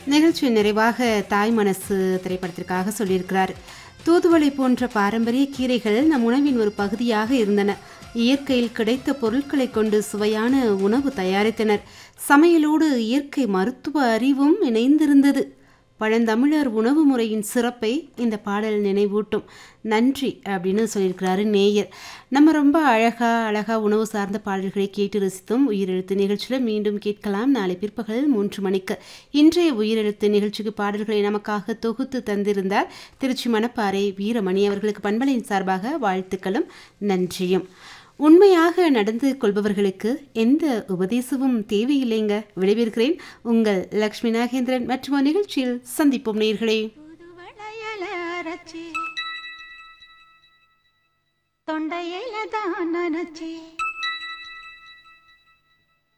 நிகழ்ச்சி நிறைவாக தாய் மனசு திரைப்படத்திற்காக சொல்லியிருக்கிறார் தூதுவளை போன்ற பாரம்பரிய கீரைகள் நம் உணவின் ஒரு பகுதியாக இருந்தன இயற்கையில் கிடைத்த பொருட்களை கொண்டு சுவையான உணவு தயாரித்தனர் சமையலோடு இயற்கை மருத்துவ அறிவும் இணைந்திருந்தது பழந்தமிழர் உணவு முறையின் சிறப்பை இந்த பாடல் நினைவூட்டும் நன்றி அப்படின்னு சொல்லியிருக்கிறாரு நேயர் நம்ம ரொம்ப அழகா அழகா உணவு சார்ந்த பாடல்களை கேட்டு ரசித்தோம் உயிரெழுத்து நிகழ்ச்சியில் மீண்டும் கேட்கலாம் நாளை பிற்பகல் மூன்று மணிக்கு இன்றைய உயிரெழுத்து நிகழ்ச்சிக்கு பாடல்களை நமக்காக தொகுத்து தந்திருந்தார் திருச்சி மணப்பாறை வீரமணி அவர்களுக்கு பண்பலையின் சார்பாக வாழ்த்துக்களும் நன்றியும் உண்மையாக நடந்து கொள்பவர்களுக்கு எந்த உபதேசமும் தேவையில்லைங்க விடைபெறுகிறேன் உங்கள் லக்ஷ்மி நாகேந்திரன் மற்றும் ஒரு நிகழ்ச்சியில் சந்திப்போம் நேர்களே புதுவளையல அரைச்சி தொண்டையில தான் நினைச்சி